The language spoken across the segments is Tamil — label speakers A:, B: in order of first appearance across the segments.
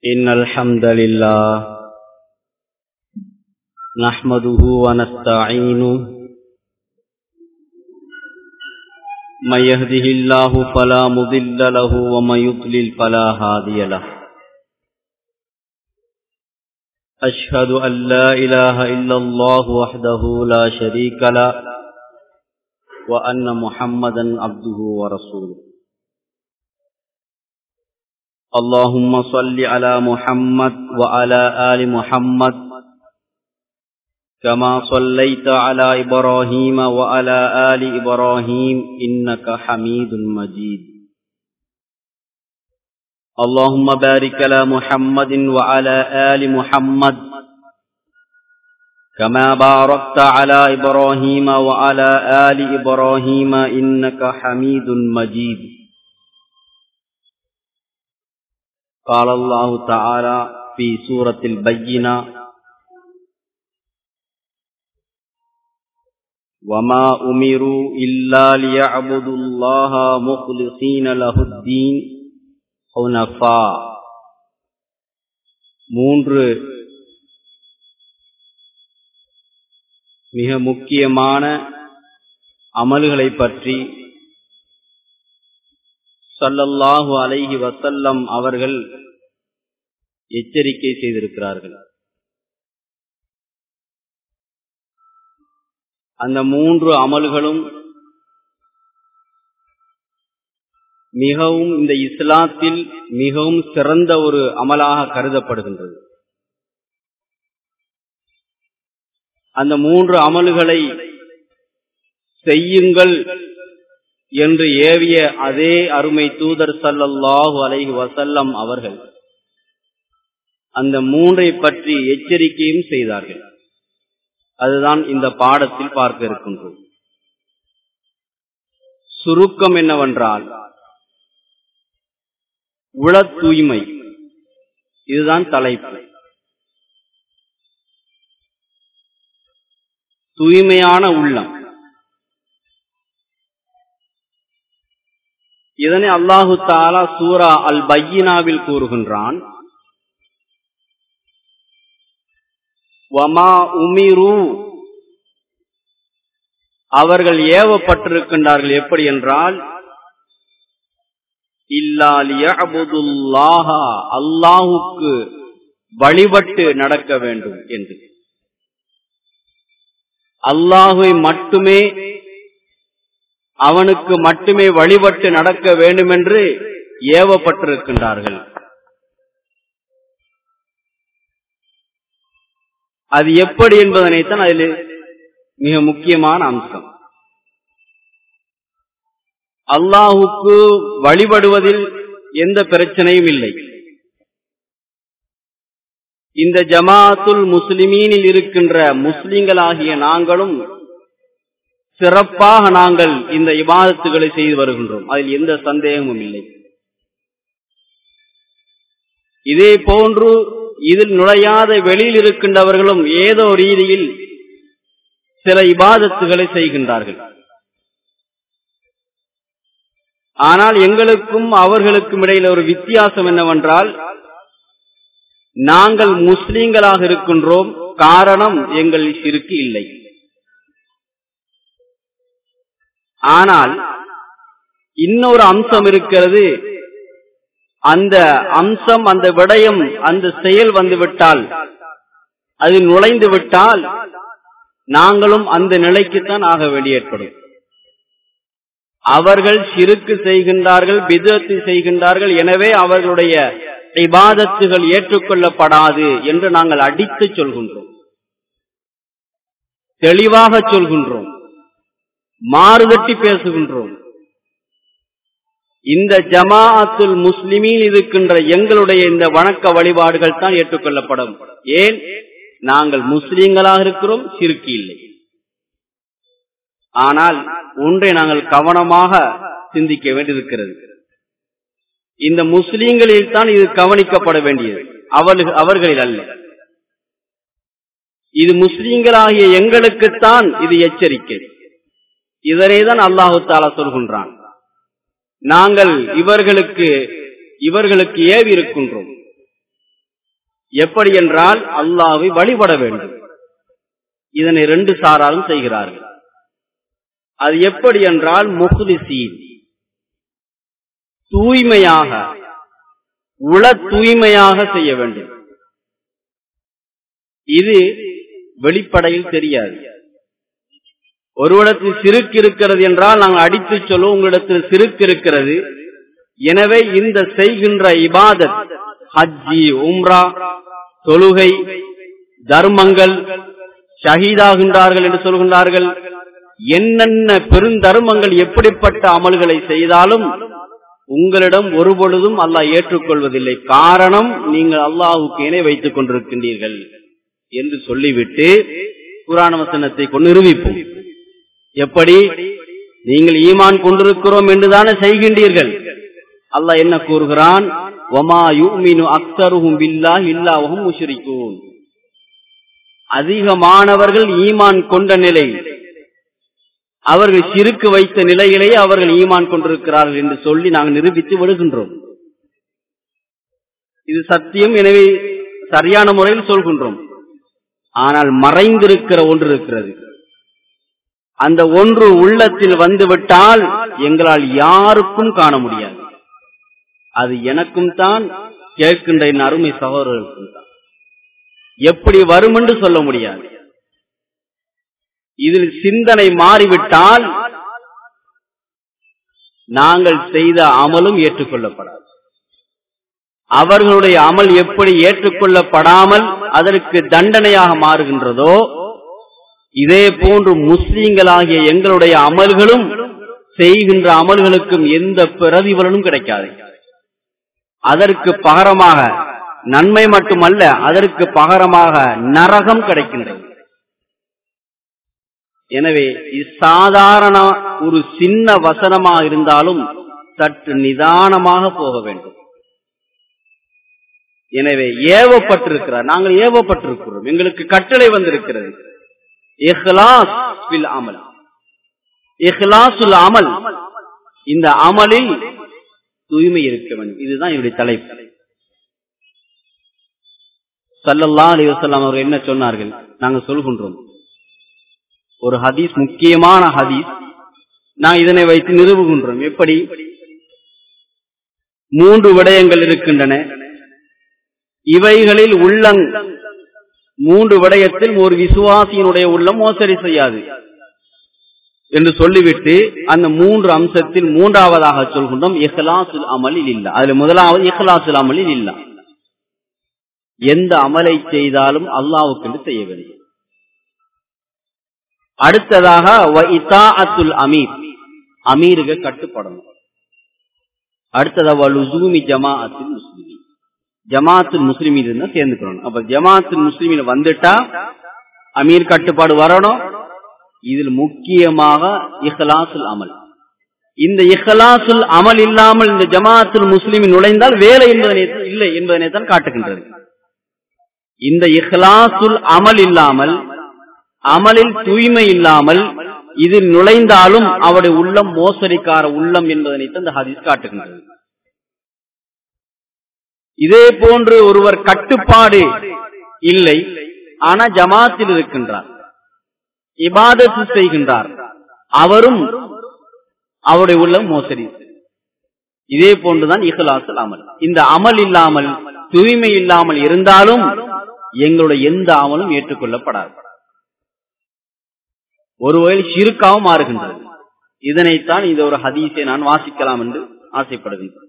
A: إن الحمد لله نحمده ونستعينه من يهده الله فلا مضل له ومن يضلل فلا هادي له أشهد أن لا إله إلا الله وحده لا شريك له وأن محمدا عبده ورسوله اللهم صل على محمد وعلى آل محمد كما صليت على إبراهيم وعلى آل إبراهيم إنك حميد مجيد اللهم بارك على محمد وعلى آل محمد كما باركت على إبراهيم وعلى آل إبراهيم إنك حميد مجيد قال الله تعالى في سورة البينة وما أمروا إلا ليعبدوا الله مخلصين له الدين حنفاء மூன்று மிக முக்கியமான அமல்களை பற்றி சல்லல்லாஹு அலைஹி வசல்லம் அவர்கள் எச்சரிக்கை செய்திருக்கிறார்கள் அந்த மூன்று அமல்களும் மிகவும் இந்த இஸ்லாத்தில் மிகவும் சிறந்த ஒரு அமலாக கருதப்படுகின்றது அந்த மூன்று அமல்களை செய்யுங்கள் என்று ஏவிய அதே அருமை தூதர் சல்லல்லாஹு அலைஹி வசல்லம் அவர்கள் அந்த மூன்றை பற்றி எச்சரிக்கையும் செய்தார்கள் அதுதான் இந்த பாடத்தில் பார்க்க இருக்கின்றோம் சுருக்கம் என்னவென்றால் உள தூய்மை இதுதான் தலைப்பு தூய்மையான உள்ளம் இதனை அல்லாஹு தாலா சூரா அல் பையினாவில் கூறுகின்றான் வமா உமிரு அவர்கள் ஏவப்பட்டிருக்கின்றார்கள் எப்படி என்றால் இல்லாலியபுதுல்லாஹா அல்லாஹுக்கு வழிபட்டு நடக்க வேண்டும் என்று அல்லாஹுவை மட்டுமே அவனுக்கு மட்டுமே வழிபட்டு நடக்க வேண்டும் என்று ஏவப்பட்டிருக்கின்றார்கள் அது எப்படி என்பதனைத்தான் அதில் மிக முக்கியமான அம்சம் அல்லாஹுக்கு வழிபடுவதில் எந்த பிரச்சனையும் இல்லை இந்த ஜமாத்துல் முஸ்லிமீனில் இருக்கின்ற முஸ்லிம்களாகிய நாங்களும் சிறப்பாக நாங்கள் இந்த இபாதத்துகளை செய்து வருகின்றோம் அதில் எந்த சந்தேகமும் இல்லை இதே போன்று இதில் நுழையாத வெளியில் இருக்கின்றவர்களும் ஏதோ ரீதியில் சில இபாதத்துகளை செய்கின்றார்கள் ஆனால் எங்களுக்கும் அவர்களுக்கும் இடையில் ஒரு வித்தியாசம் என்னவென்றால் நாங்கள் முஸ்லீம்களாக இருக்கின்றோம் காரணம் எங்கள் சிறுக்கு இல்லை ஆனால் இன்னொரு அம்சம் இருக்கிறது அந்த அம்சம் அந்த விடயம் அந்த செயல் வந்து விட்டால் அது நுழைந்து விட்டால் நாங்களும் அந்த நிலைக்குத்தான் ஆக வேண்டியேற்படும் அவர்கள் சிறுக்கு செய்கின்றார்கள் பிதத்து செய்கின்றார்கள் எனவே அவர்களுடைய இபாதத்துகள் ஏற்றுக்கொள்ளப்படாது என்று நாங்கள் அடித்து சொல்கின்றோம் தெளிவாக சொல்கின்றோம் மாறுதட்டி பேசுகின்றோம் இந்த ஜமாஅத்துல் முஸ்லிமில் இருக்கின்ற எங்களுடைய இந்த வணக்க வழிபாடுகள் தான் ஏற்றுக்கொள்ளப்படும் ஏன் நாங்கள் முஸ்லீம்களாக இருக்கிறோம் சிறுக்கி இல்லை ஆனால் ஒன்றை நாங்கள் கவனமாக சிந்திக்க வேண்டியிருக்கிறது இந்த முஸ்லீம்களில் தான் இது கவனிக்கப்பட வேண்டியது அவர்களில் அல்ல இது முஸ்லீம்களாகிய எங்களுக்குத்தான் இது எச்சரிக்கை இதனை தான் அல்லாஹு தாலா சொல்கின்றான் நாங்கள் இவர்களுக்கு இவர்களுக்கு ஏவி இருக்கின்றோம் எப்படி என்றால் அல்லாவை வழிபட வேண்டும் இதனை ரெண்டு சாராரும் செய்கிறார்கள் அது எப்படி என்றால் முஹ்லிசீன் தூய்மையாக உள தூய்மையாக செய்ய வேண்டும் இது வெளிப்படையில் தெரியாது ஒருவரிடத்தில் சிறுக்கு இருக்கிறது என்றால் நாங்கள் அடித்து சொல்லுவோம் உங்களிடத்தில் சிறுக்கு இருக்கிறது எனவே இந்த செய்கின்ற இபாதத் ஹஜ்ஜி உம்ரா தொழுகை தர்மங்கள் ஷஹீதாகின்றார்கள் என்று சொல்கின்றார்கள் என்னென்ன பெருந்தர்மங்கள் எப்படிப்பட்ட அமல்களை செய்தாலும் உங்களிடம் ஒருபொழுதும் அல்லாஹ் ஏற்றுக்கொள்வதில்லை காரணம் நீங்கள் அல்லாஹுக்கு இணை வைத்துக் கொண்டிருக்கின்றீர்கள் என்று சொல்லிவிட்டு புராண வசனத்தை கொண்டு நிரூபிப்போம் எப்படி நீங்கள் ஈமான் கொண்டிருக்கிறோம் என்றுதானே செய்கின்றீர்கள் அல்லாஹ் என்ன கூறுகிறான் ஒமா யூமினு அக்தருஹும் பில்லா இல்லாவும் முஷரிக்கூன் அதிகமானவர்கள் ஈமான் கொண்ட நிலை அவர்கள் சிறுக்கு வைத்த நிலையிலேயே அவர்கள் ஈமான் கொண்டிருக்கிறார்கள் என்று சொல்லி நாங்கள் நிரூபித்து விடுகின்றோம் இது சத்தியம் எனவே சரியான முறையில் சொல்கின்றோம் ஆனால் மறைந்திருக்கிற ஒன்று இருக்கிறது அந்த ஒன்று உள்ளத்தில் வந்துவிட்டால் எங்களால் யாருக்கும் காண முடியாது அது எனக்கும் தான் கேட்கின்ற என் அருமை சகோதரர்களுக்கும் தான் எப்படி வரும் என்று சொல்ல முடியாது இதில் சிந்தனை மாறிவிட்டால் நாங்கள் செய்த அமலும் ஏற்றுக்கொள்ளப்படாது அவர்களுடைய அமல் எப்படி ஏற்றுக்கொள்ளப்படாமல் அதற்கு தண்டனையாக மாறுகின்றதோ இதே போன்று முஸ்லீம்களாகிய எங்களுடைய அமல்களும் செய்கின்ற அமல்களுக்கும் எந்த பிரதிபலனும் கிடைக்காது அதற்கு பகரமாக நன்மை மட்டுமல்ல அதற்கு பகரமாக நரகம் கிடைக்கின்றது எனவே இது சாதாரண ஒரு சின்ன வசனமாக இருந்தாலும் சற்று நிதானமாக போக வேண்டும் எனவே ஏவப்பட்டிருக்கிறார் நாங்கள் ஏவப்பட்டிருக்கிறோம் எங்களுக்கு கட்டளை வந்திருக்கிறது இஹ்லாஸ் பில் அமல் இஹ்லாசுல் அமல் இந்த அமலில் தூய்மை இருக்க வேண்டும் இதுதான் என்னுடைய தலைப்பு சல்லல்லா அலி வசல்லாம் அவர்கள் என்ன சொன்னார்கள் நாங்கள் சொல்கின்றோம் ஒரு ஹதீஸ் முக்கியமான ஹதீஸ் நான் இதனை வைத்து நிறுவுகின்றோம் எப்படி மூன்று விடயங்கள் இருக்கின்றன இவைகளில் உள்ளங் மூன்று விடயத்தில் ஒரு விசுவாசியினுடைய உள்ளம் மோசடி செய்யாது என்று சொல்லிவிட்டு அந்த மூன்று அம்சத்தில் மூன்றாவதாக சொல்கின்றோம் இஹ்லாசுல் அமலில் இல்ல அதுல முதலாவது இஹ்லாசுல் அமலில் இல்ல எந்த அமலை செய்தாலும் அல்லாவுக்கு செய்ய வேண்டும் அடுத்ததாக அத்துல் அமீர் அமீருக்கு கட்டுப்படணும் அடுத்ததாக லுசூமி ஜமாஅத்துல் முஸ்லிமி ஜமாத்துல் முஸ்லிமின் இருந்தா சேர்ந்துக்கணும் அப்ப ஜமாத்துல் முஸ்லிமின் வந்துட்டா அமீர் கட்டுப்பாடு வரணும் இதில் முக்கியமாக இஹ்லாசுல் அமல் இந்த இஹ்லாசுல் அமல் இல்லாமல் இந்த ஜமாத்துல் முஸ்லிமின் நுழைந்தால் வேலை என்பதனை இல்லை என்பதனை தான் காட்டுகின்றது இந்த இஹ்லாசுல் அமல் இல்லாமல் அமலில் தூய்மை இல்லாமல் இதில் நுழைந்தாலும் அவருடைய உள்ளம் மோசடிக்கார உள்ளம் என்பதனை இந்த ஹதீஸ் காட்டுகின்றது இதே போன்று ஒருவர் கட்டுப்பாடு இல்லை ஆனா ஜமாத்தில் இருக்கின்றார் இபாதத்து செய்கின்றார் அவரும் அவருடைய உள்ளம் மோசடி இதே போன்றுதான் இஹ்லாசல் அமல் இந்த அமல் இல்லாமல் தூய்மை இல்லாமல் இருந்தாலும் எங்களுடைய எந்த அமலும் ஏற்றுக்கொள்ளப்படாது ஒருவேளை சிறுக்காவும் மாறுகின்றது இதனைத்தான் இந்த ஒரு ஹதீஸை நான் வாசிக்கலாம் என்று ஆசைப்படுகின்றேன்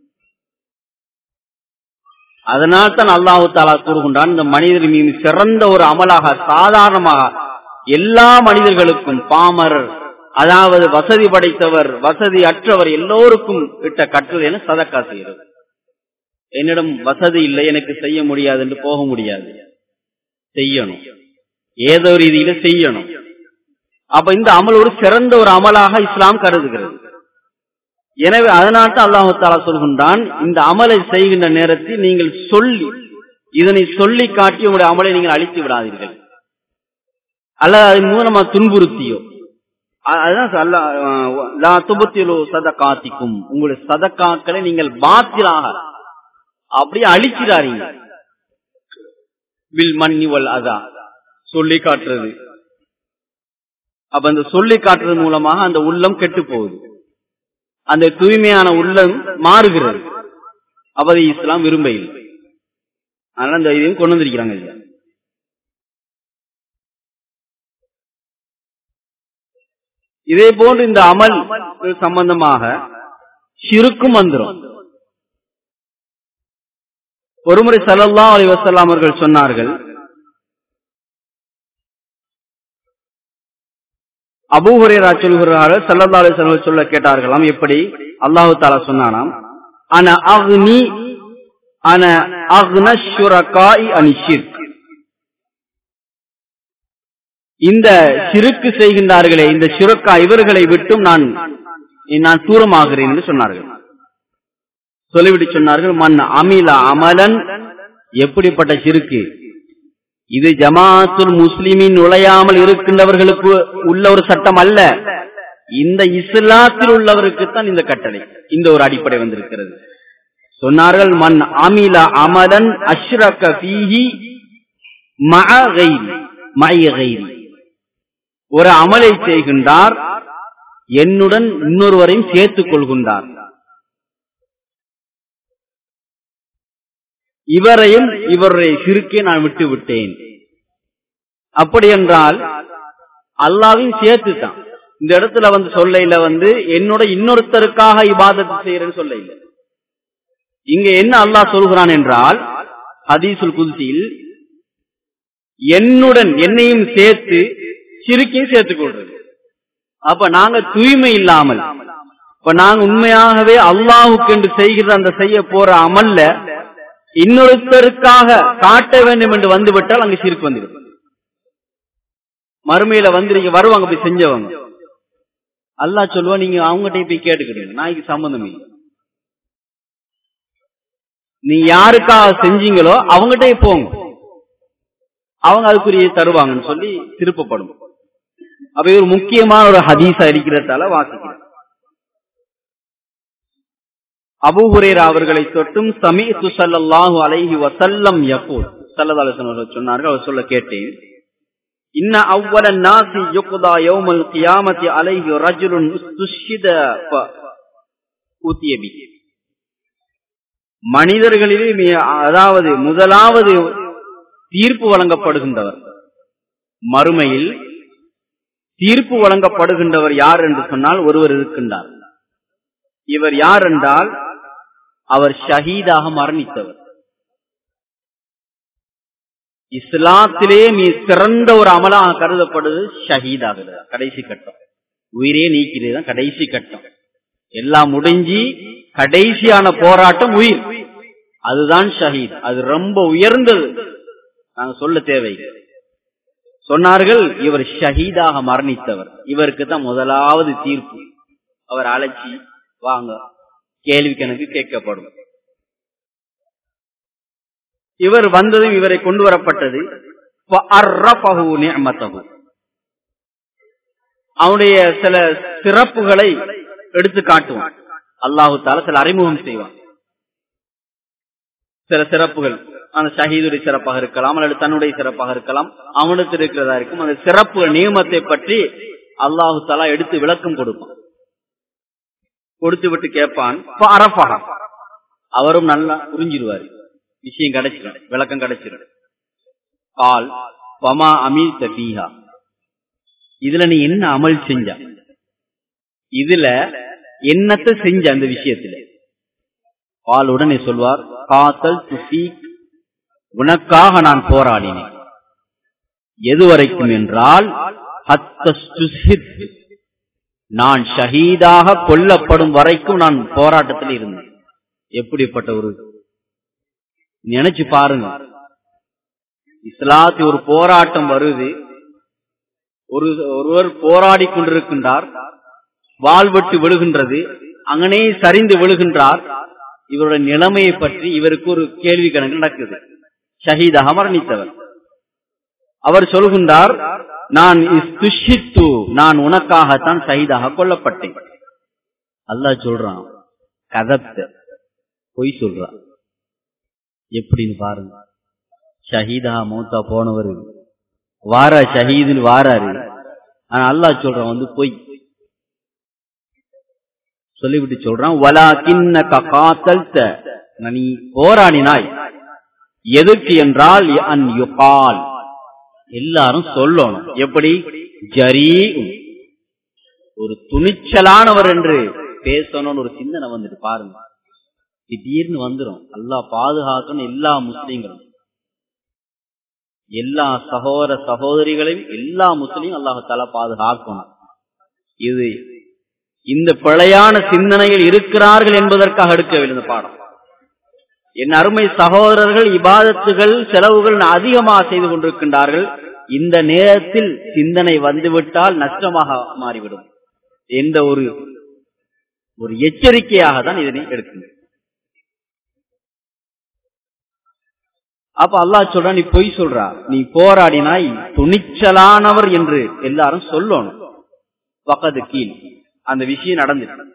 A: அதனால் தான் அல்லாஹு தாலா கூறுகின்றான் இந்த மனிதர் மீது சிறந்த ஒரு அமலாக சாதாரணமாக எல்லா மனிதர்களுக்கும் பாமரர் அதாவது வசதி படைத்தவர் வசதி அற்றவர் எல்லோருக்கும் விட்ட கட்டுரை என சதக்கா செய்கிறது என்னிடம் வசதி இல்லை எனக்கு செய்ய முடியாது என்று போக முடியாது செய்யணும் ஏதோ ரீதியில செய்யணும் அப்ப இந்த அமல் ஒரு சிறந்த ஒரு அமலாக இஸ்லாம் கருதுகிறது எனவே அதனால் தான் அல்லாஹு தாலா சொல்கின்றான் இந்த அமலை செய்கின்ற நேரத்தில் நீங்கள் சொல்லி இதனை சொல்லி காட்டி உங்களுடைய அமலை நீங்கள் அழித்து விடாதீர்கள் அல்லது அதன் மூலமா துன்புறுத்தியோ அதுதான் துபத்திலோ சதகாத்திக்கும் உங்களுடைய சதக்காக்களை நீங்கள் பாத்திலாக அப்படியே அழிக்கிறாரீங்க வில் மன்னி வல் அதா சொல்லி காட்டுறது அப்ப அந்த சொல்லி காட்டுறது மூலமாக அந்த உள்ளம் கெட்டு போகுது அந்த தூய்மையான உள்ளம் மாறுகிறது அப்ப அதை இஸ்லாம் விரும்ப இல்லை அதனால அந்த இதையும் கொண்டு வந்திருக்கிறாங்க ஐயா இதே போன்று இந்த அமல் சம்பந்தமாக சிறுக்கும் வந்துடும் ஒருமுறை சல்லல்லா அலி வசல்லாம் அவர்கள் சொன்னார்கள் அபூஹுரேரா சொல்கிறார்கள் சல்லல்லா அலி சொல்ல கேட்டார்களாம் எப்படி அல்லாஹு தாலா சொன்னானாம் அன அக்னி அன அக்ன ஷுரகாய் அனிஷிர் இந்த சிறுக்கு செய்கின்றார்களே இந்த சுரக்கா இவர்களை விட்டும் நான் நான் தூரமாகிறேன் என்று சொன்னார்கள் சொல்லிவிட்டு சொன்னார்கள் மண் அமில அமலன் எப்படிப்பட்ட சிறுக்கு இது ஜமாத்துல் முஸ்லிமின் நுழையாமல் இருக்கின்றவர்களுக்கு உள்ள ஒரு சட்டம் அல்ல இந்த இஸ்லாத்தில் உள்ளவருக்கு தான் இந்த கட்டளை இந்த ஒரு அடிப்படை வந்திருக்கிறது சொன்னார்கள் மண் அமில அமலன் அஷ்ரக ஃபீஹி மஅ கைரி மய கைரி ஒரு அமலை செய்கின்றார் என்னுடன் இன்னொருவரையும் சேர்த்துக் கொள்கின்றார் இவரையும் இவருடைய சிறுக்கே நான் விட்டு விட்டேன் அப்படி என்றால் அல்லாவையும் சேர்த்து தான் இந்த இடத்துல வந்து சொல்ல வந்து என்னோட இன்னொருத்தருக்காக இபாதத்து செய்யறேன்னு சொல்ல இல்லை இங்க என்ன அல்லாஹ் சொல்கிறான் என்றால் ஹதீசுல் குதிசியில் என்னுடன் என்னையும் சேர்த்து சிறுக்கையும் சேர்த்துக் கொள்றது அப்ப நாங்க தூய்மை இல்லாமல் இப்ப நாங்க உண்மையாகவே அல்லாஹுக்கு என்று செய்கிற அந்த செய்ய போற அமல்ல இன்னொருத்தருக்காக காட்ட வேண்டும் என்று வந்துவிட்டால் அங்க சிறுக்கு வந்துடும் மறுமையில வந்துருங்க வருவாங்க போய் செஞ்சவங்க அல்லாஹ் சொல்லுவா நீங்க அவங்ககிட்ட போய் கேட்டுக்கிடுங்க நாய்க்கு சம்பந்தம் இல்லை நீ யாருக்காக செஞ்சீங்களோ அவங்ககிட்டே போங்க அவங்க அதுக்குரிய தருவாங்கன்னு சொல்லி திருப்பப்படும் அப்ப ஒரு முக்கியமான ஒரு ஹதீஸா இருக்கிறதால வாசிக்கிறேன் அபுஹுரேரா அவர்களை தொட்டும் சமீ சுசல்லாஹு அலைஹி வசல்லம் யகூல் சல்லதாலசன் அவர்கள் சொன்னார்கள் அவர் சொல்ல கேட்டேன் இன்ன அவ்வள நாசி யுக்தா யௌமல் கியாமத்தி அலைஹி ரஜுலுன் துஷித ஊத்தியபி மனிதர்களிலே அதாவது முதலாவது தீர்ப்பு வழங்கப்படுகின்றவர் மறுமையில் தீர்ப்பு வழங்கப்படுகின்றவர் யார் என்று சொன்னால் ஒருவர் இருக்கின்றார் இவர் யார் என்றால் அவர் ஷஹீதாக மரணித்தவர் இஸ்லாத்திலே மீ சிறந்த ஒரு அமலாக கருதப்படுது ஷஹீதாகிறது கடைசி கட்டம் உயிரே நீக்கிறது தான் கடைசி கட்டம் எல்லாம் முடிஞ்சு கடைசியான போராட்டம் உயிர் அதுதான் ஷஹீத் அது ரொம்ப உயர்ந்தது நாங்க சொல்ல தேவை சொன்னார்கள் இவர் ஷஹீதாக மரணித்தவர் இவருக்கு தான் முதலாவது தீர்ப்பு அவர் அழைச்சி வாங்க கேள்வி கணக்கு கேட்கப்படும் இவர் வந்ததும் இவரை கொண்டு வரப்பட்டது அவனுடைய சில சிறப்புகளை எடுத்து காட்டுவான் அல்லாஹு தால சில அறிமுகம் செய்வான் சில சிறப்புகள் அந்த ஷஹீதுடைய சிறப்பாக இருக்கலாம் அல்லது தன்னுடைய சிறப்பாக இருக்கலாம் அவனுக்கு இருக்கிறதா இருக்கும் அந்த சிறப்பு நியமத்தை பற்றி அல்லாஹு தாலா எடுத்து விளக்கம் கொடுப்பான் கொடுத்து விட்டு கேட்பான் அவரும் நல்லா புரிஞ்சிருவாரு விஷயம் கிடைச்சிடும் விளக்கம் கிடைச்சிடும் கால் பமா அமீர் தபீஹா இதுல நீ என்ன அமல் செஞ்ச இதுல என்னத்தை செஞ்ச அந்த விஷயத்துல பால் உடனே சொல்வார் காத்தல் துஃபீக் உனக்காக நான் போராடினேன் எதுவரைக்கும் என்றால் நான் ஷஹீதாக கொல்லப்படும் வரைக்கும் நான் போராட்டத்தில் இருந்தேன் எப்படிப்பட்ட ஒரு நினைச்சு பாருங்க இஸ்லாத்து ஒரு போராட்டம் வருது ஒரு ஒருவர் போராடி கொண்டிருக்கின்றார் வாழ்வெட்டு விழுகின்றது அங்கனே சரிந்து விழுகின்றார் இவருடைய நிலைமையை பற்றி இவருக்கு ஒரு கேள்வி கணக்கு நடக்குது ஷஹீதாக மரணித்தவர் அவர் சொல்கின்றார் நான் துஷித்து நான் உனக்காகத்தான் ஷஹீதாக கொல்லப்பட்டேன் அல்லாஹ் சொல்றான் கதப்த பொய் சொல்றான் எப்படின்னு பாருங்க ஷஹீதா மூத்தா போனவர் வாரா ஷஹீதுன்னு வாராரு ஆனா அல்லாஹ் சொல்றான் வந்து பொய் சொல்லிவிட்டு சொல்றான் வலா கிண்ண காத்தல்த நீ போராடினாய் எதுக்கு என்றால் அன் யுகால் எல்லாரும் சொல்லணும் எப்படி ஜரீ ஒரு துணிச்சலானவர் என்று பேசணும்னு ஒரு சிந்தனை வந்துட்டு பாருங்க திடீர்னு வந்துடும் அல்லா பாதுகாக்கணும் எல்லா முஸ்லீம்களும் எல்லா சகோதர சகோதரிகளையும் எல்லா முஸ்லீம் அல்லாஹால பாதுகாக்கணும் இது இந்த பிழையான சிந்தனையில் இருக்கிறார்கள் என்பதற்காக எடுக்கவில்லை இந்த பாடம் என் அருமை சகோதரர்கள் இபாதத்துகள் செலவுகள் அதிகமாக செய்து கொண்டிருக்கின்றார்கள் இந்த நேரத்தில் சிந்தனை வந்துவிட்டால் நஷ்டமாக மாறிவிடும் எந்த ஒரு ஒரு எச்சரிக்கையாக தான் இதனை எடுக்கணும் அப்ப அல்லா சொல்ற நீ பொய் சொல்றா நீ போராடினாய் துணிச்சலானவர் என்று எல்லாரும் சொல்லணும் பக்கத்து கீழ் அந்த விஷயம் நடந்துட்டு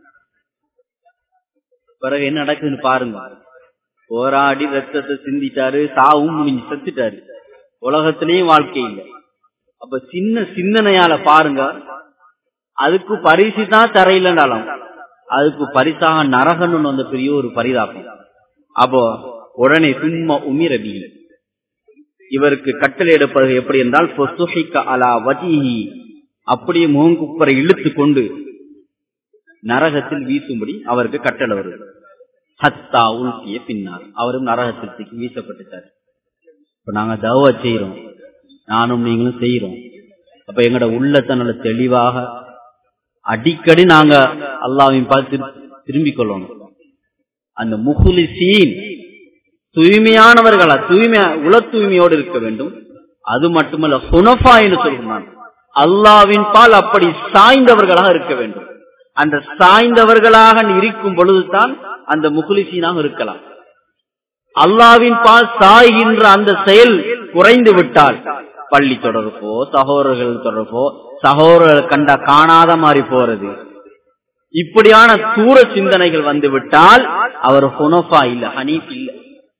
A: பிறகு என்ன நடக்குதுன்னு பாருங்க போராடி ரத்தத்தை சிந்திட்டாரு சாவும் முடிஞ்சு செத்துட்டாரு உலகத்திலேயும் வாழ்க்கை இல்லை அப்ப சின்ன சிந்தனையால பாருங்க அதுக்கு பரிசு தான் தரையிலனாலும் அதுக்கு பரிசாக நரகன்னு வந்த பெரிய ஒரு பரிதாபம் அப்போ உடனே சும்மா உமிரபி இவருக்கு கட்டளை எடுப்பது எப்படி என்றால் அலா வஜிஹி அப்படியே முகங்குப்பரை இழுத்து கொண்டு நரகத்தில் வீசும்படி அவருக்கு கட்டளை வருது ஹத்தா உள்கிய பின்னார் அவரும் நரகத்திற்கு வீசப்பட்டுட்டார் இப்ப நாங்க தவ செய்யறோம் நானும் நீங்களும் செய்யறோம் அப்ப எங்கட உள்ளத்தை நல்ல தெளிவாக அடிக்கடி நாங்க அல்லாவையும் பார்த்து திரும்பிக் கொள்ளணும் அந்த முகுலிசீன் தூய்மையானவர்களா தூய்மை உல தூய்மையோடு இருக்க வேண்டும் அது மட்டுமல்ல சுனஃபா என்று சொல்கிறான் அல்லாவின் பால் அப்படி சாய்ந்தவர்களாக இருக்க வேண்டும் அந்த சாய்ந்தவர்களாக இருக்கும் பொழுதுதான் அந்த முகுலிசீனாக இருக்கலாம் அல்லாவின் பால் சாய்கின்ற அந்த செயல் குறைந்து விட்டால் பள்ளி தொடர்போ சகோதரர்கள் தொடர்போ சகோதரர்கள் கண்ட காணாத மாதிரி போறது இப்படியான தூர சிந்தனைகள் வந்து விட்டால் அவர் ஹுனஃபா இல்ல ஹனீஃப் இல்ல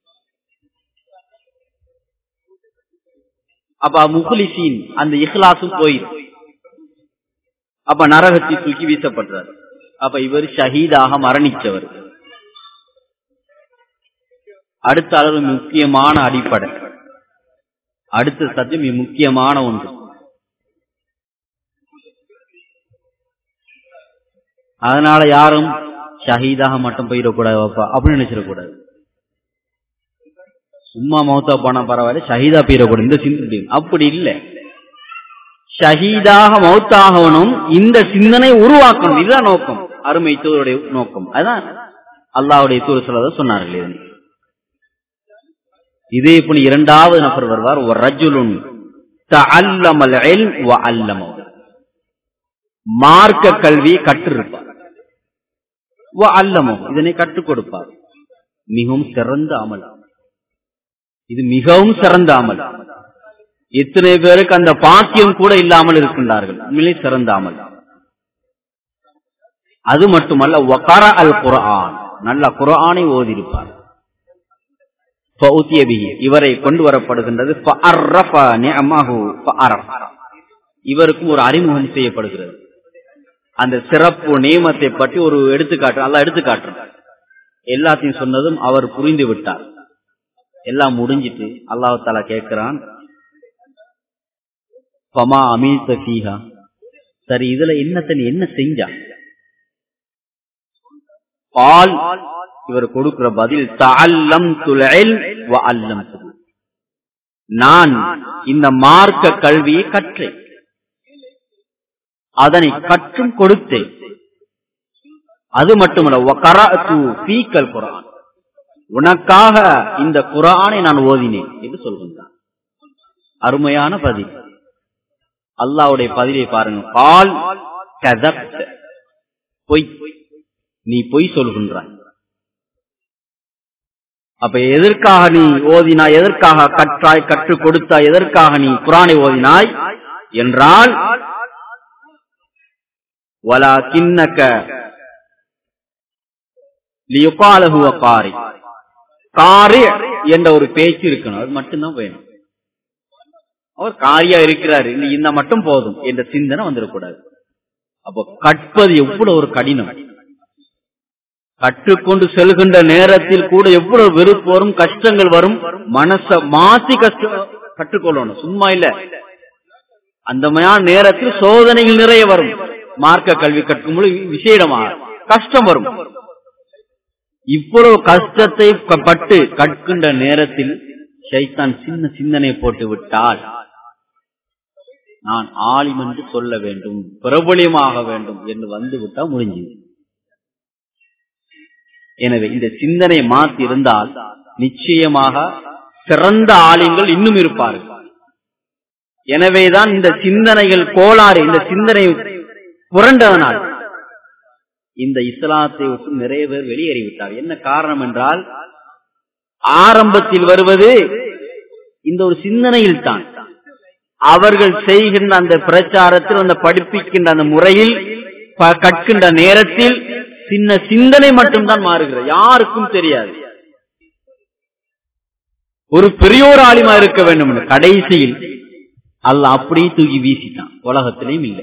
A: அப்ப முகுலிசீன் அந்த இஹ்லாசும் போயிடும் அப்ப நரகத்தை தூக்கி வீசப்படுறார் அப்ப இவர் ஷஹீதாக மரணிச்சவர் அடுத்த அளவு முக்கியமான அடிப்படை அடுத்த சத்தியம் மிக முக்கியமான ஒன்று அதனால யாரும் ஷஹீதாக மட்டும் போயிடக்கூடாது அப்படின்னு நினைச்சிடக்கூடாது சும்மா மௌத்தா போனா பரவாயில்ல ஷஹீதா போயிடக்கூடாது இந்த சிந்தனை அப்படி இல்லை ஷஹீதாக மௌத்தாகவனும் இந்த சிந்தனை உருவாக்கணும் இதுதான் நோக்கம் அருமை தூருடைய நோக்கம் அதுதான் அல்லாவுடைய தூர் சொல்லத சொன்னார்கள் இதனை இதே போல இரண்டாவது நபர் வருவார் ஒரு ரஜுலுன் தஅல்லமல் இல்ம் வ அல்லமஹு மார்க்க கல்வியை கற்றிருப்பார் வ அல்லமஹு இதனை கற்றுக் கொடுப்பார் மிகவும் சிறந்த அமல் இது மிகவும் சிறந்த அமல் எத்தனை பேருக்கு அந்த பாக்கியம் கூட இல்லாமல் இருக்கின்றார்கள் உண்மையிலே சிறந்த அமல் அது மட்டுமல்ல வகர அல் குர்ஆன் நல்ல குர்ஆனை ஓதியிருப்பார் இவரை கொண்டு வரப்படுகின்றது இவருக்கும் ஒரு அறிமுகம் செய்யப்படுகிறது அந்த சிறப்பு நியமத்தை பற்றி ஒரு எடுத்துக்காட்டு அல்ல எடுத்துக்காட்டு எல்லாத்தையும் சொன்னதும் அவர் புரிந்து விட்டார் எல்லாம் முடிஞ்சிட்டு அல்லாஹால கேட்கிறான் பமா அமீத ஃபீஹா சரி இதுல என்னத்தை நீ என்ன செஞ்சா பால் இவர் கொடுக்கிற பதில் தஅல்லம் துல் அல்லம் நான் இந்த மார்க்க கல்வியை கற்றேன் அதனை கற்றும் கொடுத்தேன் அது மட்டுமல்ல குரான் உனக்காக இந்த குரானை நான் ஓதினேன் என்று சொல்கின்றான் அருமையான பதில் அல்லாவுடைய பதிலை பாருங்க பால் பொய் நீ பொய் சொல்கின்றாய் அப்ப எதற்காக நீ ஓதினாய் எதற்காக கற்றாய் கற்றுக் கொடுத்தாய் எதற்காக நீ குரானை ஓதினாய் என்றால் வலா கிண்ணக்க லியுகாலகுவ காரி காரி என்ற ஒரு பேச்சு இருக்கணும் அது மட்டும்தான் வேணும் அவர் காரியா இருக்கிறாரு நீ இந்த மட்டும் போதும் என்ற சிந்தனை வந்துடக்கூடாது அப்போ கற்பது எவ்வளவு ஒரு கடினம் கற்றுக்கொண்டு செல்கின்ற நேரத்தில் கூட எவ்வளவு வெறுப்பு வரும் கஷ்டங்கள் வரும் மனச மாத்தி கஷ்டம் கற்றுக்கொள்ளணும் சும்மா இல்ல அந்த மாதிரியான நேரத்தில் சோதனைகள் நிறைய வரும் மார்க்க கல்வி கற்கும் பொழுது விசேடமாக கஷ்டம் வரும் இவ்வளவு கஷ்டத்தை பட்டு கற்கின்ற நேரத்தில் சைத்தான் சின்ன சிந்தனை போட்டு விட்டால் நான் ஆலிம் என்று சொல்ல வேண்டும் பிரபலியமாக வேண்டும் என்று வந்து விட்டால் முடிஞ்சு எனவே இந்த சிந்தனை மாத்தி இருந்தால் நிச்சயமாக சிறந்த ஆலிம்கள் இன்னும் இருப்பார்கள் எனவேதான் இந்த சிந்தனைகள் கோளாறு இந்த சிந்தனை புரண்டதனால் இந்த இஸ்லாத்தை விட்டு நிறைய பேர் வெளியேறிவிட்டார் என்ன காரணம் என்றால் ஆரம்பத்தில் வருவது இந்த ஒரு சிந்தனையில் தான் அவர்கள் செய்கின்ற அந்த பிரச்சாரத்தில் அந்த படிப்பிக்கின்ற அந்த முறையில் கற்கின்ற நேரத்தில் சின்ன சிந்தனை மட்டும்தான் மாறுகிறது யாருக்கும் தெரியாது ஒரு பெரியோர் ஆலிமா இருக்க வேண்டும் என்று கடைசியில் அல்ல அப்படியே தூக்கி வீசிட்டான் உலகத்திலையும் இல்லை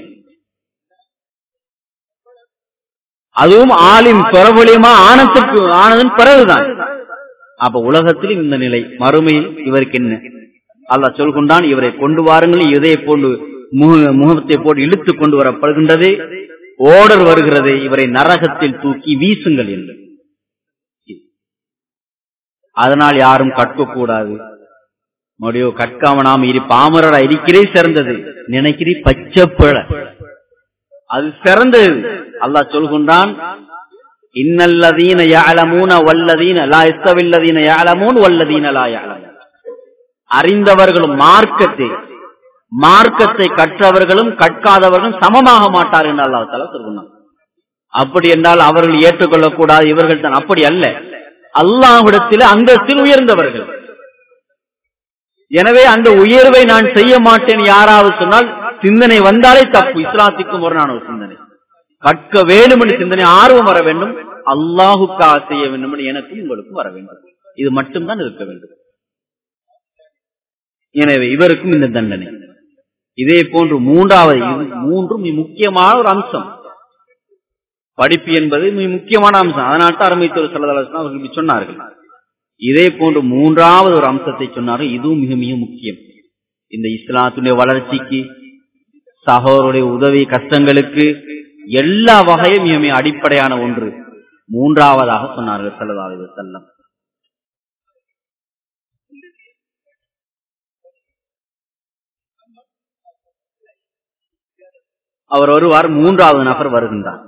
A: அதுவும் ஆலிம் பிரபலியமா ஆனத்துக்கு ஆனதன் பிறகுதான் அப்ப உலகத்திலும் இந்த நிலை மறுமையில் இவருக்கு என்ன அல்லா சொல்கின்றான் இவரை கொண்டு வாருங்கள் இதே போன்று முகத்தை போட்டு இழுத்து கொண்டு வரப்படுகின்றது ஓடர் வருகிறது இவரை நரகத்தில் தூக்கி வீசுங்கள் என்று அதனால் யாரும் கற்கக்கூடாது மறுபடியோ கற்காம நாம் இரு பாமரரா இருக்கிறே சிறந்தது நினைக்கிறீ பச்சை பிழ அது சிறந்தது அல்லாஹ் சொல்கின்றான் இன்னல்லதீன யாழமூன வல்லதீன லா இஸ்தவில்லதீன யாழமூன் வல்லதீன லா யாழமூன் அறிந்தவர்களும் மார்க்கத்தை மார்க்கத்தை கற்றவர்களும் கற்காதவர்களும் சமமாக மாட்டார் என்று அல்லாஹ் தலா சொல்கிறான் அப்படி என்றால் அவர்கள் ஏற்றுக்கொள்ளக்கூடாது இவர்கள் தான் அப்படி அல்ல அல்லாஹ்விடத்தில் அந்தஸ்தில் உயர்ந்தவர்கள் எனவே அந்த உயர்வை நான் செய்ய மாட்டேன் யாராவது சொன்னால் சிந்தனை வந்தாலே தப்பு இஸ்லாத்திற்கும் ஒரு நான் ஒரு சிந்தனை கற்க வேண்டும் என்று சிந்தனை ஆர்வம் வர வேண்டும் அல்லாஹுக்காக செய்ய வேண்டும் என்று எனக்கும் உங்களுக்கும் வர வேண்டும் இது மட்டும்தான் இருக்க வேண்டும் எனவே இவருக்கும் இந்த தண்டனை இதே போன்று மூன்றாவது மூன்றும் முக்கியமான ஒரு அம்சம் படிப்பு என்பது மிக முக்கியமான அம்சம் அதனால் தான் அருமைத்தோர் செல்லதாலோசனை அவர்கள் இப்படி சொன்னார்கள் இதே போன்று மூன்றாவது ஒரு அம்சத்தை சொன்னார்கள் இதுவும் மிக மிக முக்கியம் இந்த இஸ்லாத்துடைய வளர்ச்சிக்கு சகோதருடைய உதவி கஷ்டங்களுக்கு எல்லா வகையும் மிக மிக அடிப்படையான ஒன்று மூன்றாவதாக சொன்னார்கள் செல்லதாலு செல்லம் அவர் வருவார் மூன்றாவது நபர் வருகின்றார்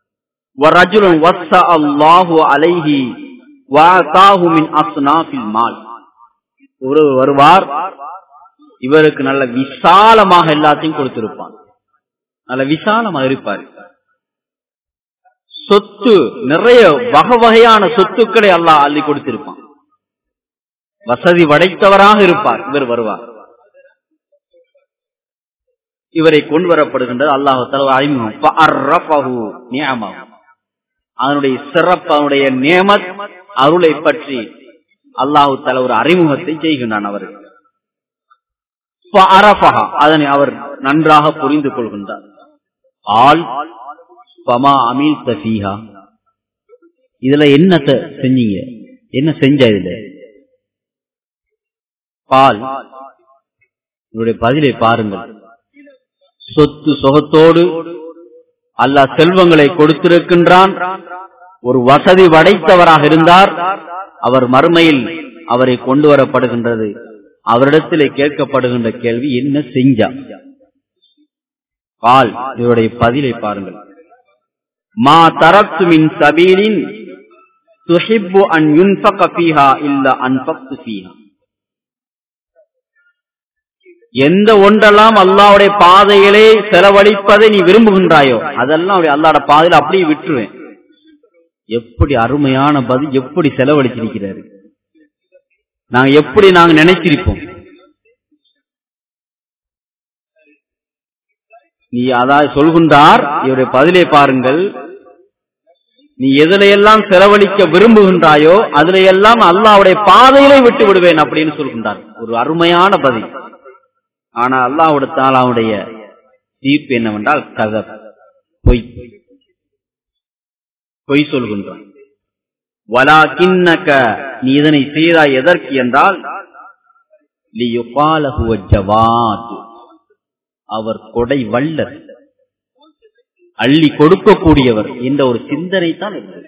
A: ஒரு வருவார் இவருக்கு நல்ல விசாலமாக எல்லாத்தையும் கொடுத்திருப்பான் நல்ல விசாலமாக இருப்பார் சொத்து நிறைய வகை வகையான சொத்துக்களை அல்லாஹ் அள்ளி கொடுத்திருப்பான் வசதி படைத்தவராக இருப்பார் இவர் வருவார் இவரை கொண்டு வரப்படுகின்றது அல்லாஹு அறிமுகம் அதனுடைய சிறப்பு அவனுடைய நேமத் அருளை பற்றி அல்லாஹு தல ஒரு அறிமுகத்தை செய்கின்றான் அவருக்கு அதனை அவர் நன்றாக புரிந்து கொள்கின்றார் ஆள் பமா அமீல் தசீஹா இதுல என்ன செஞ்சீங்க என்ன செஞ்ச இதுல பால் இவருடைய பதிலை பாருங்கள் சொத்து சொகத்தோடு அல்லாஹ் செல்வங்களை கொடுத்திருக்கின்றான் ஒரு வசதி படைத்தவராக இருந்தார் அவர் மறுமையில் அவரை கொண்டு வரப்படுகின்றது அவரிடத்திலே கேட்கப்படுகின்ற கேள்வி என்ன செஞ்சா பால் இவருடைய பதிலை பாருங்கள் மா தரத்து மின் சபீலின் துஹிப்பு அன் யுன்பக ஃபீஹா இல்ல அன்பக்து ஃபீஹா எந்த ஒன்றெல்லாம் அல்லாவுடைய பாதையிலே செலவழிப்பதை நீ விரும்புகின்றாயோ அதெல்லாம் அல்லாட பாதையில அப்படியே விட்டுருவேன் எப்படி அருமையான பதில் எப்படி செலவழிச்சிருக்கிறாரு நாங்க எப்படி நாங்க நினைச்சிருப்போம் நீ அதாவது சொல்கின்றார் இவருடைய பதிலை பாருங்கள் நீ எதுல எல்லாம் செலவழிக்க விரும்புகின்றாயோ அதுல எல்லாம் அல்லாவுடைய பாதையிலே விட்டு விடுவேன் அப்படின்னு சொல்கின்றார் ஒரு அருமையான பதில் ஆனா அல்லாஹ்வுடைய தாலாவுடைய தீர்ப்பு என்னவென்றால் கதப் பொய் பொய் சொல்கின்றான் வலா கிண்ணக்க நீ இதனை செய்தாய் எதற்கு என்றால் லியுகால ஹுவ ஜவாத். அவர் கொடை வல்லர் அள்ளி கொடுக்கக்கூடியவர் என்ற ஒரு சிந்தனை தான் இருந்தது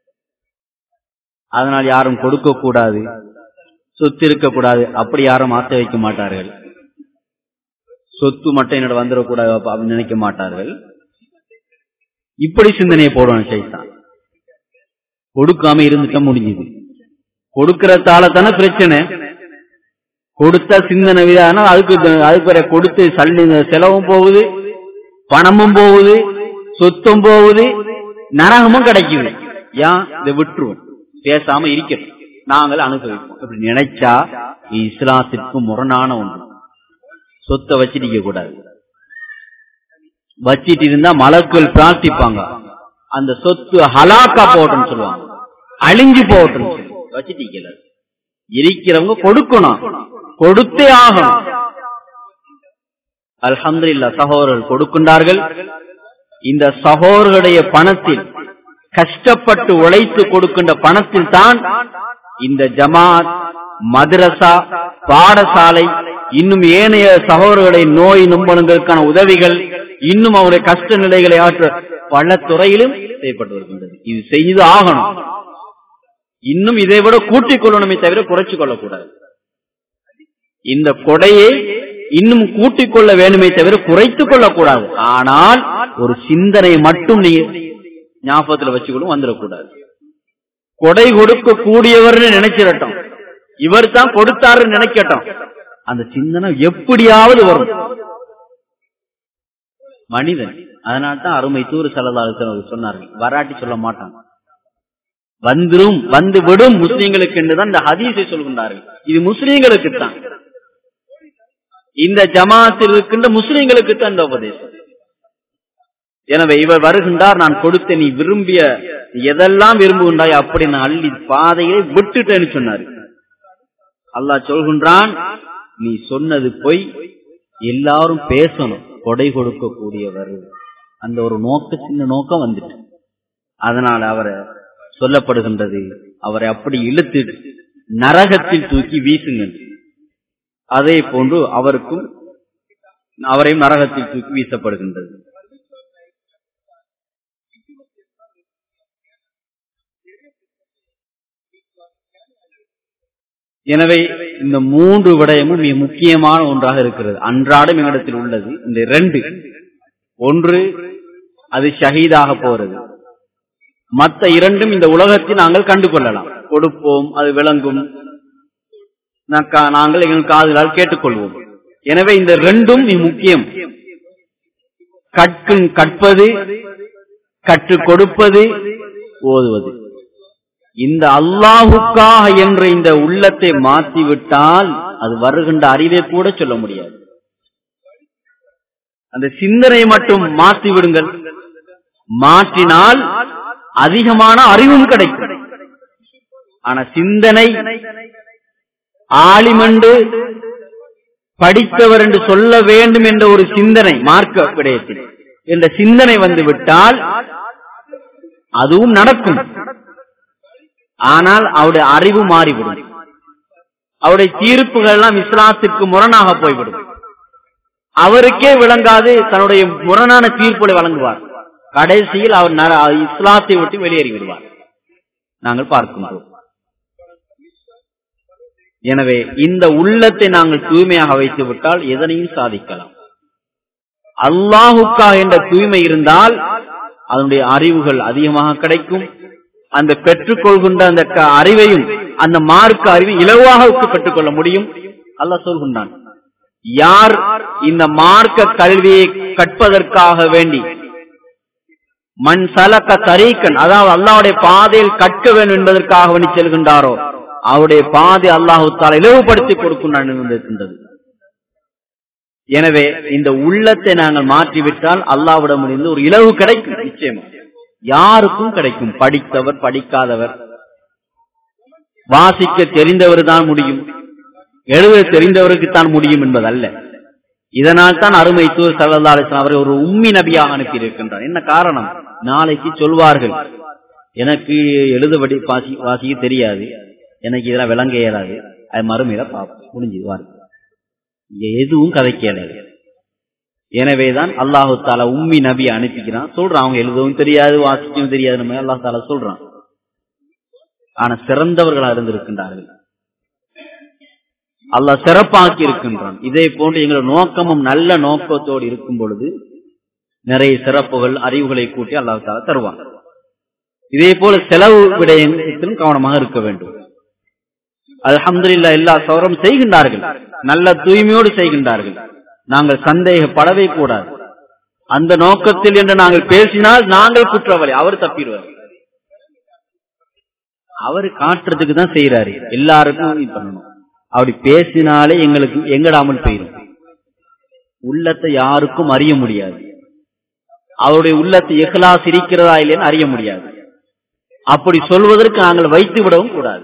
A: அதனால் யாரும் கொடுக்க கூடாது சொத்து இருக்கக்கூடாது அப்படி யாரும் ஆசை வைக்க மாட்டார்கள் சொத்து மட்டும் என்னோட வந்துடக்கூடாது அப்ப அப்படின்னு நினைக்க மாட்டார்கள் இப்படி சிந்தனையை போடுவான் சைத்தான் கொடுக்காம இருந்துட்ட முடிஞ்சது கொடுக்கறதால தானே பிரச்சனை கொடுத்த சிந்தனை விதானம் அதுக்கு அதுக்கு வேற கொடுத்து சல்லி செலவும் போகுது பணமும் போகுது சொத்தும் போகுது நரகமும் கிடைக்குது ஏன் இதை விட்டுருவோம் பேசாம இருக்கட்டும் நாங்கள் அனுபவிப்போம் இப்படி நினைச்சா இது இஸ்லாத்திற்கு முரணான ஒன்று சொத்தை வச்சிருக்க கூடாது வச்சிட்டு இருந்தா மலக்குள் பிரார்த்திப்பாங்க அந்த சொத்து ஹலாக்கா போட்டுன்னு சொல்லுவாங்க அழிஞ்சு போட்டுன்னு சொல்லி வச்சிட்டு இருக்கல இருக்கிறவங்க கொடுக்கணும் கொடுத்தே ஆகணும் அல்ஹம்துலில்லா சகோதரர்கள் கொடுக்கின்றார்கள் இந்த சகோதரருடைய பணத்தில் கஷ்டப்பட்டு உழைத்து கொடுக்கின்ற பணத்தில் தான் இந்த ஜமாத் மதரசா பாடசாலை இன்னும் ஏனைய சகோதரர்களுடைய நோய் நும்பலங்களுக்கான உதவிகள் இன்னும் அவருடைய கஷ்ட நிலைகளை ஆற்ற பல துறையிலும் செய்யப்பட்டு வருகின்றது இது செய்து ஆகணும் இன்னும் இதை விட கூட்டிக் கொள்ளணுமே தவிர குறைச்சு கொள்ளக்கூடாது இந்த கொடையை இன்னும் கூட்டிக் கொள்ள வேண்டுமே தவிர குறைத்துக் கொள்ளக்கூடாது ஆனால் ஒரு சிந்தனை மட்டும் நீ ஞாபகத்துல வச்சுக்கணும் வந்துடக்கூடாது கொடை கொடுக்க கூடியவர்னு நினைச்சிடட்டும் இவர் தான் கொடுத்தாருன்னு நினைக்கட்டும் அந்த சிந்தனை எப்படியாவது வரும் மனிதன் அதனால்தான் அருமை தூறு செலவாளர்கள் சொன்னார்கள் வராட்டி சொல்ல மாட்டாங்க வந்துரும் வந்து விடும் முஸ்லீம்களுக்கு என்றுதான் இந்த ஹதீஸை சொல்கின்றார்கள் இது முஸ்லீம்களுக்கு தான் இந்த ஜமாத்தில் இருக்கின்ற முஸ்லீம்களுக்கு தான் இந்த உபதேசம் எனவே இவர் வருகின்றார் நான் கொடுத்த நீ விரும்பிய எதெல்லாம் விரும்புகின்றாய் அப்படி நான் அள்ளி பாதையை விட்டுட்டேன்னு சொன்னாரு அல்லாஹ் சொல்கின்றான் நீ சொன்னது பொய் எல்லாரும் பேசணும் கொடை கொடுக்க கூடியவர் அந்த ஒரு நோக்க சின்ன நோக்கம் வந்துட்டு அதனால் அவரை சொல்லப்படுகின்றது அவரை அப்படி இழுத்து நரகத்தில் தூக்கி வீசுங்கள் அதே போன்று அவருக்கும் அவரையும் நரகத்தில் தூக்கி வீசப்படுகின்றது எனவே இந்த மூன்று விடயமும் மிக முக்கியமான ஒன்றாக இருக்கிறது அன்றாடம் எங்களிடத்தில் உள்ளது இந்த ரெண்டு ஒன்று அது ஷஹீதாக போறது மற்ற இரண்டும் இந்த உலகத்தில் நாங்கள் கண்டு கொள்ளலாம் கொடுப்போம் அது விளங்கும் நாங்கள் எங்கள் காதலால் கேட்டுக்கொள்வோம் எனவே இந்த ரெண்டும் மிக முக்கியம் கற்கும் கற்பது கற்றுக் கொடுப்பது ஓதுவது இந்த அல்லாஹுக்காக என்ற இந்த உள்ளத்தை மாற்றிவிட்டால் அது வருகின்ற அறிவை கூட சொல்ல முடியாது அந்த சிந்தனை மட்டும் மாற்றி விடுங்கள் மாற்றினால் அதிகமான அறிவும் கிடைக்கும் ஆனா சிந்தனை ஆளிமண்டு படித்தவர் என்று சொல்ல வேண்டும் என்ற ஒரு சிந்தனை மார்க்க விடயத்தில் என்ற சிந்தனை வந்து விட்டால் அதுவும் நடக்கும் ஆனால் அவருடைய அறிவு மாறிவிடும் அவருடைய தீர்ப்புகள் எல்லாம் இஸ்லாத்திற்கு முரணாக போய்விடும் அவருக்கே விளங்காது தன்னுடைய முரணான தீர்ப்புகளை வழங்குவார் கடைசியில் அவர் இஸ்லாத்தை விட்டு வெளியேறி விடுவார் நாங்கள் பார்க்கின்றோம் எனவே இந்த உள்ளத்தை நாங்கள் தூய்மையாக வைத்து விட்டால் எதனையும் சாதிக்கலாம் அல்லாஹுக்கா என்ற தூய்மை இருந்தால் அதனுடைய அறிவுகள் அதிகமாக கிடைக்கும் அந்த பெற்றுக்கொள்கின்ற அந்த அறிவையும் அந்த மார்க்க அறிவை இலவாக பெற்றுக்கொள்ள முடியும் அல்ல சொல்கின்றான் யார் இந்த மார்க்க கல்வியை கற்பதற்காக வேண்டி மண் சலக்க தரீக்கன் அதாவது அல்லாவுடைய பாதையில் கற்க வேண்டும் என்பதற்காக வேண்டி செல்கின்றாரோ அவருடைய பாதை அல்லாஹு தால இலவுபடுத்தி கொடுக்கின்றது எனவே இந்த உள்ளத்தை நாங்கள் மாற்றிவிட்டால் அல்லாவிடம் இருந்து ஒரு இலவு கிடைக்கும் நிச்சயமா யாருக்கும் கிடைக்கும் படித்தவர் படிக்காதவர் வாசிக்க தெரிந்தவர் தான் முடியும் எழுத தெரிந்தவருக்கு தான் முடியும் என்பதல்ல இதனால் தான் அருமை தூர் சல்லா அலிஸ்லாம் அவரை ஒரு உம்மி நபியாக அனுப்பியிருக்கின்றார் என்ன காரணம் நாளைக்கு சொல்வார்கள் எனக்கு எழுதுபடி வாசி வாசிக்க தெரியாது எனக்கு இதெல்லாம் விளங்க இயலாது அது மறுமையில பார்ப்போம் முடிஞ்சுவார் இங்க எதுவும் கதைக்க இயலாது எனவேதான் அல்லாஹு தாலா உம்மி நபி அனுப்பிக்கிறான் சொல்றான் அவங்க எழுதவும் தெரியாது வாசிக்கவும் தெரியாது நம்ம அல்லாஹ் தாலா சொல்றான் ஆனா சிறந்தவர்களா இருந்திருக்கின்றார்கள் அல்லாஹ் சிறப்பாக்கி இருக்கின்றான் இதே போன்று எங்களோட நோக்கமும் நல்ல நோக்கத்தோடு இருக்கும் பொழுது நிறைய சிறப்புகள் அறிவுகளை கூட்டி அல்லாஹ் தாலா தருவான் இதே போல செலவு விடயத்திலும் கவனமாக இருக்க வேண்டும் அல்ஹம்துலில்லா எல்லா சௌரம் செய்கின்றார்கள் நல்ல தூய்மையோடு செய்கின்றார்கள் நாங்கள் சந்தேகப்படவே கூடாது அந்த நோக்கத்தில் என்று நாங்கள் பேசினால் நாங்கள் குற்றவாளி அவர் தப்பிடுவார் அவர் காட்டுறதுக்கு தான் செய்யறாரு எல்லாருக்கும் இது பண்ணணும் அப்படி பேசினாலே எங்களுக்கு எங்கடாமல் போயிடும் உள்ளத்தை யாருக்கும் அறிய முடியாது அவருடைய உள்ளத்தை எஹ்லாஸ் இருக்கிறதா இல்லைன்னு அறிய முடியாது அப்படி சொல்வதற்கு நாங்கள் வைத்து விடவும் கூடாது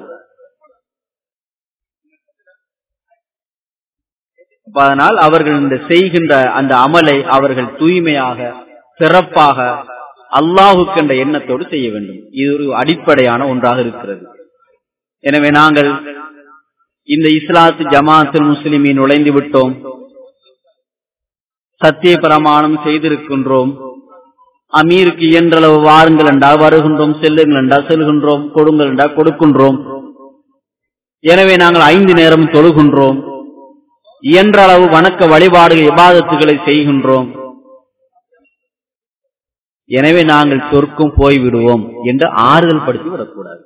A: அதனால் அவர்கள் இந்த செய்கின்ற அந்த அமலை அவர்கள் தூய்மையாக சிறப்பாக அல்லாஹுக்கு என்ற எண்ணத்தோடு செய்ய வேண்டும் இது ஒரு அடிப்படையான ஒன்றாக இருக்கிறது எனவே நாங்கள் இந்த இஸ்லாத்து ஜமாத்தில் முஸ்லிமின் நுழைந்து விட்டோம் சத்திய பிரமாணம் செய்திருக்கின்றோம் அமீருக்கு இயன்றளவு வாருங்கள் என்றா வருகின்றோம் செல்லுங்கள் என்றா செல்கின்றோம் கொடுங்கள் என்றா கொடுக்கின்றோம் எனவே நாங்கள் ஐந்து நேரம் தொழுகின்றோம் இயன்ற அளவு வணக்க வழிபாடுகள் விவாதத்துகளை செய்கின்றோம் எனவே நாங்கள் சொர்க்கம் போய்விடுவோம் என்று ஆறுதல் படுத்தி விடக்கூடாது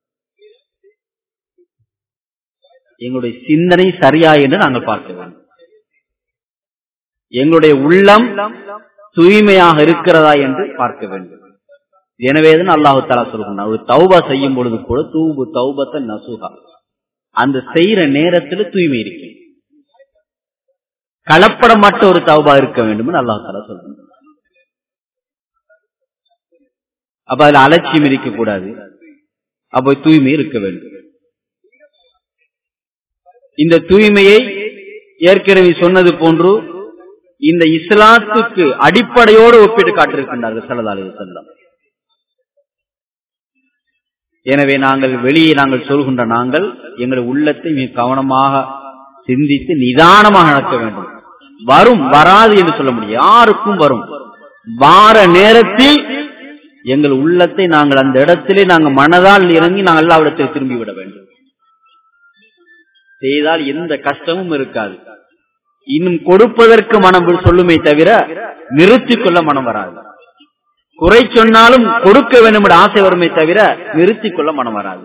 A: எங்களுடைய சிந்தனை சரியா என்று நாங்கள் பார்க்க வேண்டும் எங்களுடைய உள்ளம் தூய்மையாக இருக்கிறதா என்று பார்க்க வேண்டும் எனவேதான் அல்லாஹு தாலா சொல்கின்றார் ஒரு தௌபா செய்யும் பொழுது கூட தூபு தௌபத்த நசுகா அந்த செய்யற நேரத்துல தூய்மை இருக்கு கலப்படமற்ற ஒரு தௌபா இருக்க வேண்டும் அல்லாஹு தாலா சொல்கின்றார் அப்ப அதுல அலட்சியம் இருக்கக்கூடாது அப்போ தூய்மை இருக்க வேண்டும் இந்த தூய்மையை ஏற்கனவே சொன்னது போன்று இந்த இஸ்லாத்துக்கு அடிப்படையோடு ஒப்பிட்டு காட்டிருக்கின்றார்கள் சல்லதாலு செல்லம் எனவே நாங்கள் வெளியே நாங்கள் சொல்கின்ற நாங்கள் எங்களுடைய உள்ளத்தை மிக கவனமாக சிந்தித்து நிதானமாக நடக்க வேண்டும் வரும் வராது என்று சொல்ல முடியும் யாருக்கும் வரும் வார நேரத்தில் எங்கள் உள்ளத்தை நாங்கள் அந்த இடத்திலே நாங்கள் மனதால் இறங்கி நாங்கள் எல்லாவிடத்தில் திரும்பி விட வேண்டும் செய்தால் எந்த கஷ்டமும் இருக்காது இன்னும் கொடுப்பதற்கு மனம் சொல்லுமே தவிர நிறுத்திக் கொள்ள மனம் வராது குறை சொன்னாலும் கொடுக்க வேண்டும் என்ற ஆசை வருமே தவிர நிறுத்திக் கொள்ள மனம் வராது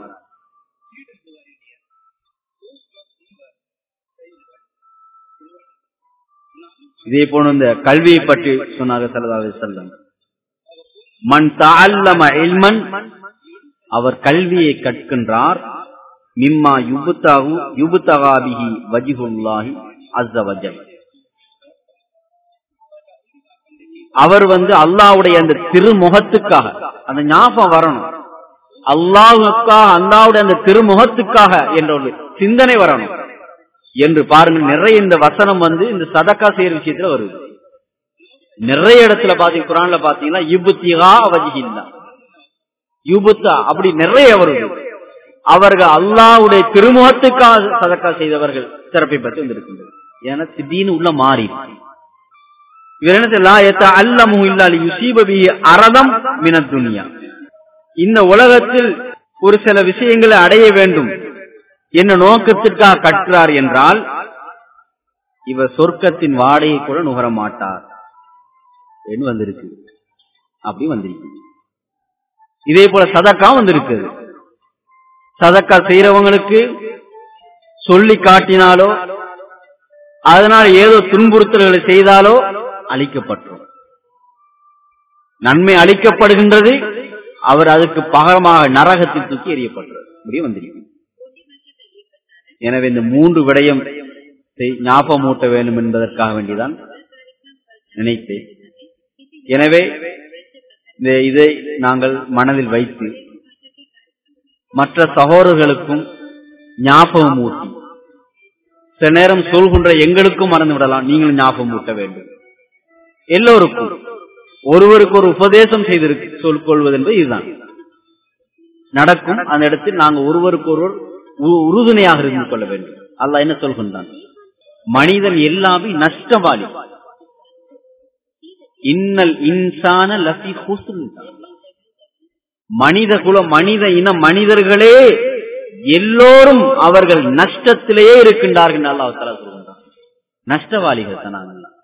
A: இதே போன இந்த கல்வியை பற்றி சொன்னாங்க சல்லதாவே செல்லம் மண் தாழ்லம இல்மன் அவர் கல்வியை கற்கின்றார் மிம்மா யுபுத்தாகு யுபுத்தகாபிகி வஜிஹுல்லாஹி அஸ்ஸவஜல் அவர் வந்து அல்லாவுடைய அந்த திருமுகத்துக்காக அந்த ஞாபகம் வரணும் அல்லாவுக்காக அல்லாவுடைய அந்த திருமுகத்துக்காக என்ற ஒரு சிந்தனை வரணும் என்று பாருங்க நிறைய இந்த வசனம் வந்து இந்த சதக்கா செய்யற விஷயத்துல வருது நிறைய இடத்துல பாத்தீங்க குரான்ல பாத்தீங்கன்னா யுபுத்திகா வஜிஹில்லா யுபுத்தா அப்படி நிறைய வருது அவர்கள் அல்லாவுடைய திருமுகத்துக்காக சதக்கா செய்தவர்கள் சிறப்பை பற்றி வந்திருக்கின்றது ஏன்னா திடீர்னு உள்ள மாறி அரதம் மினத்துனியா இந்த உலகத்தில் ஒரு சில விஷயங்களை அடைய வேண்டும் என்ன நோக்கத்திற்காக கற்றார் என்றால் இவர் சொர்க்கத்தின் வாடையை கூட நுகர மாட்டார் என்று வந்திருக்கு அப்படி வந்திருக்கு இதே போல சதக்கா வந்திருக்குது சதக்கா செய்யறவங்களுக்கு சொல்லி காட்டினாலோ அதனால் ஏதோ துன்புறுத்தல்களை செய்தாலோ அளிக்கப்பட்டோம் நன்மை அளிக்கப்படுகின்றது அவர் அதுக்கு பகரமாக நரகத்தில் தூக்கி எறியப்படுறது இப்படி வந்திருக்கு எனவே இந்த மூன்று விடயம் ஞாபகமூட்ட வேண்டும் என்பதற்காக வேண்டிதான் நினைத்தேன் எனவே இந்த இதை நாங்கள் மனதில் வைத்து மற்ற சகோதரர்களுக்கும் ஞாபகம் ஊட்டி சில நேரம் சொல்கின்ற எங்களுக்கும் மறந்து விடலாம் நீங்களும் ஞாபகம் ஊட்ட வேண்டும் எல்லோருக்கும் ஒருவருக்கு ஒரு உபதேசம் செய்திருக்கு சொல்கொள்வது என்பது இதுதான் நடக்கும் அந்த இடத்தில் நாங்கள் ஒருவருக்கு ஒருவர் உறுதுணையாக இருந்து கொள்ள வேண்டும் அல்ல என்ன சொல்கின்றான் மனிதன் எல்லாமே நஷ்டவாளி இன்னல் இன்சான லஃபி ஹுஸ்ன் மனித குல மனித இன மனிதர்களே எல்லோரும் அவர்கள் நஷ்டத்திலேயே இருக்கின்றார்கள் அல்லாஹ் தலா சொல்கின்றான் நஷ்டவாளிகள் தான்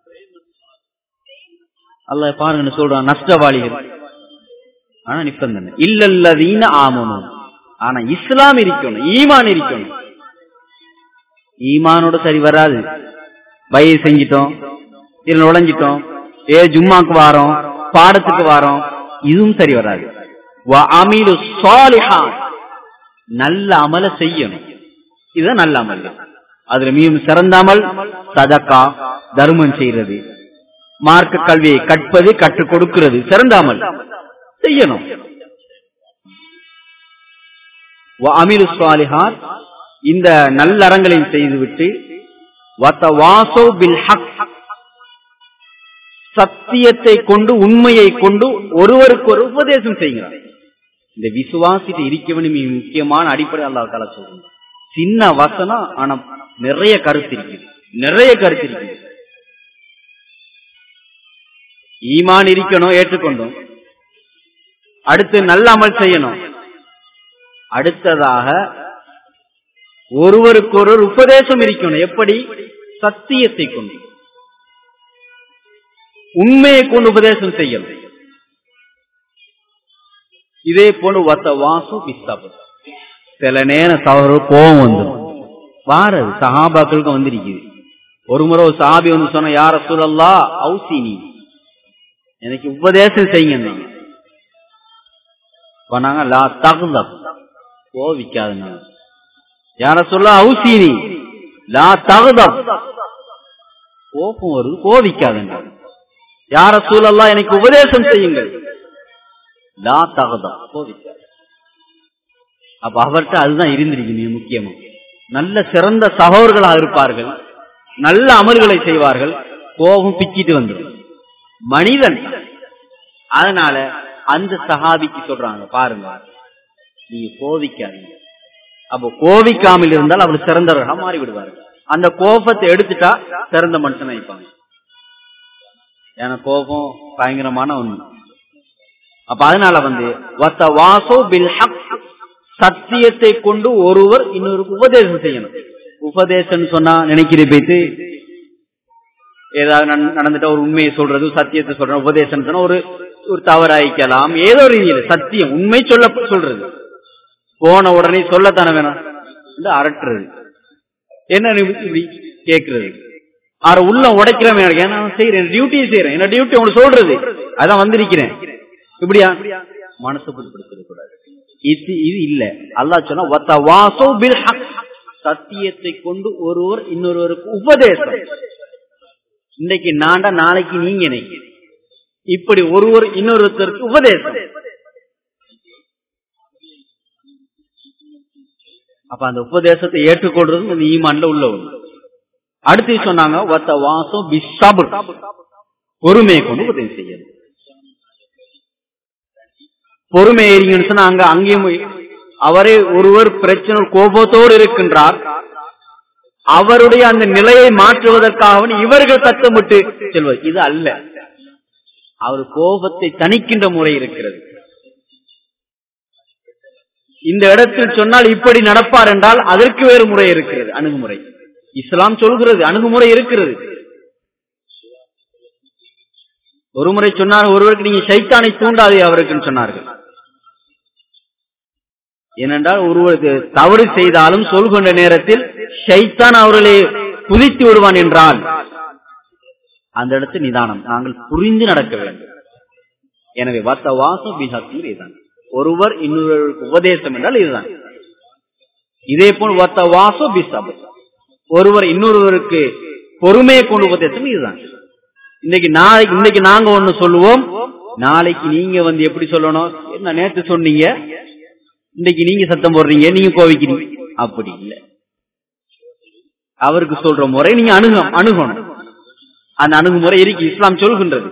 A: அல்ல பாருங்க சொல்றான் நஷ்டவாளிகள் ஆனா நிப்பந்தனை இல்லல்லதீன ஆமனும் ஆனா இஸ்லாம் இருக்கணும் ஈமான் இருக்கணும் ஈமானோட சரி வராது வயது செஞ்சிட்டோம் இதுல நுழைஞ்சிட்டோம் ஏ ஜும்மாக்கு வாரோம் பாடத்துக்கு வாரோம் இதுவும் சரி வராது அமீலு சாலிஹான் நல்ல அமல செய்யணும் இதுதான் நல்ல அமல் அதுல மிகவும் சிறந்த அமல் சதக்கா தர்மம் செய்யறது மார்க்க கல்வியை கற்பது கற்றுக் கொடுக்கிறது சிறந்த அமல் செய்யணும் அமீரு சுவாலிஹான் இந்த நல்லறங்களை செய்துவிட்டு சத்தியத்தை கொண்டு உண்மையை கொண்டு ஒருவருக்கு ஒரு உபதேசம் செய்கிறார் இந்த விசுவாசிட்டு இருக்க வேண்டிய முக்கியமான அடிப்படை அல்லா தலா சொல்றேன் சின்ன வசனம் ஆனா நிறைய கருத்து இருக்குது நிறைய கருத்து இருக்குது ஈமான் இருக்கணும் ஏற்றுக்கொண்டோம் அடுத்து நல்ல அமல் செய்யணும் அடுத்ததாக ஒருவருக்கு ஒரு உபதேசம் இருக்கணும் எப்படி சத்தியத்தை கொண்டு உண்மையை கொண்டு உபதேசம் செய்யணும் இதே போல ஒத்த வாசம் பிஸ்தாபம் சில நேரம் தவறு கோபம் வந்துடும் வாரது சஹாபாக்களுக்கு வந்திருக்குது ஒரு முறை ஒரு சாபி வந்து சொன்ன யார சொல்லலா அவுசினி எனக்கு உபதேசம் செய்யுங்க பண்ணாங்க லா தகுதம் கோவிக்காதுங்க யார சொல்ல அவுசீனி லா தகுதம் கோபம் வருது கோவிக்காதுங்க யார சூழல்லாம் எனக்கு உபதேசம் செய்யுங்கள் லா தகுதம் கோவிக்காது அப்ப அவர்கிட்ட அதுதான் இருந்திருக்கு முக்கியமா நல்ல சிறந்த சகோதர்களாக இருப்பார்கள் நல்ல அமல்களை செய்வார்கள் கோபம் பிச்சிட்டு வந்துடும் மனிதன் அதனால அந்த சஹாபிக்கு சொல்றாங்க பாருங்க நீங்க கோவிக்காதீங்க அப்போ கோவிக்காமல் இருந்தால் அவர் சிறந்தவர்களா மாறி விடுவார்கள் அந்த கோபத்தை எடுத்துட்டா சிறந்த மனுஷன் வைப்பாங்க ஏன்னா கோபம் பயங்கரமான ஒண்ணு அப்ப அதனால வந்து வாசோ பில் சத்தியத்தை கொண்டு ஒருவர் இன்னொருக்கு உபதேசம் செய்யணும் உபதேசம் சொன்னா நினைக்கிற போயிட்டு ஏதாவது நடந்துட்டா ஒரு உண்மையை சொல்றது சத்தியத்தை சொல்றது உபதேசம் சொன்னா ஒரு ஒரு தவறாய்க்கலாம் ஏதோ ரீதியில சத்தியம் உண்மை சொல்ல சொல்றது போன உடனே சொல்லத்தானே வேணும் அரட்டுறது என்ன இப்படி கேக்குறது அவரை உள்ள உடைக்கிறவன் ஏன்னா செய்யறேன் டியூட்டியை செய்யறேன் என்ன டியூட்டி உங்களுக்கு சொல்றது அதான் வந்திருக்கிறேன் இப்படியா மனசு புதுப்படுத்த கூடாது இது இது இல்ல அல்லா சொன்னா சத்தியத்தை கொண்டு ஒருவர் இன்னொருவருக்கு உபதேசம் இன்னைக்கு நான்டா நாளைக்கு நீங்க நினைக்கிறேன் இப்படி ஒருவர் இன்னொருத்தருக்கு உபதேசம் அப்ப அந்த உபதேசத்தை ஏற்றுக்கொள்றது அந்த ஈமான்ல உள்ள ஒண்ணு அடுத்து சொன்னாங்க ஒத்த வாசம் பிசபு பொறுமையை கொண்டு உபதேசம் செய்யணும் பொறுமை ஏறிங்கன்னு சொன்னா அங்க அங்கேயும் அவரே ஒருவர் பிரச்சனை கோபத்தோடு இருக்கின்றார் அவருடைய அந்த நிலையை மாற்றுவதற்காக இவர்கள் தத்தமிட்டு செல்வது இது அல்ல அவர் கோபத்தை தணிக்கின்ற முறை இருக்கிறது இந்த இடத்தில் சொன்னால் இப்படி நடப்பார் என்றால் அதற்கு வேறு முறை இருக்கிறது அணுகுமுறை இஸ்லாம் சொல்கிறது அணுகுமுறை இருக்கிறது ஒரு முறை சொன்னார் ஒருவருக்கு நீங்க சைத்தானை தூண்டாதே அவருக்குன்னு சொன்னார்கள் ஏனென்றால் ஒருவருக்கு தவறு செய்தாலும் சொல்கின்ற நேரத்தில் ஷைத்தான் அவர்களை குதித்து விடுவான் என்றால் அந்த இடத்து நிதானம் நாங்கள் புரிந்து நடக்க வேண்டும் எனவே வத்த வாசம் பிஹாத்தில் இதுதான் ஒருவர் இன்னொருவருக்கு உபதேசம் என்றால் இதுதான் இதே போல் வத்த வாசம் பிசப் ஒருவர் இன்னொருவருக்கு பொறுமையை கொண்டு உபதேசம் இதுதான் இன்னைக்கு நாளைக்கு இன்னைக்கு நாங்க ஒண்ணு சொல்லுவோம் நாளைக்கு நீங்க வந்து எப்படி சொல்லணும் என்ன நேத்து சொன்னீங்க இன்னைக்கு நீங்க சத்தம் போடுறீங்க நீங்க கோவிக்கிறீங்க அப்படி இல்ல அவருக்கு சொல்ற முறை நீங்க அணுக அணுகணும் அந்த அணுகுமுறை இருக்கு இஸ்லாம் சொல்கின்றது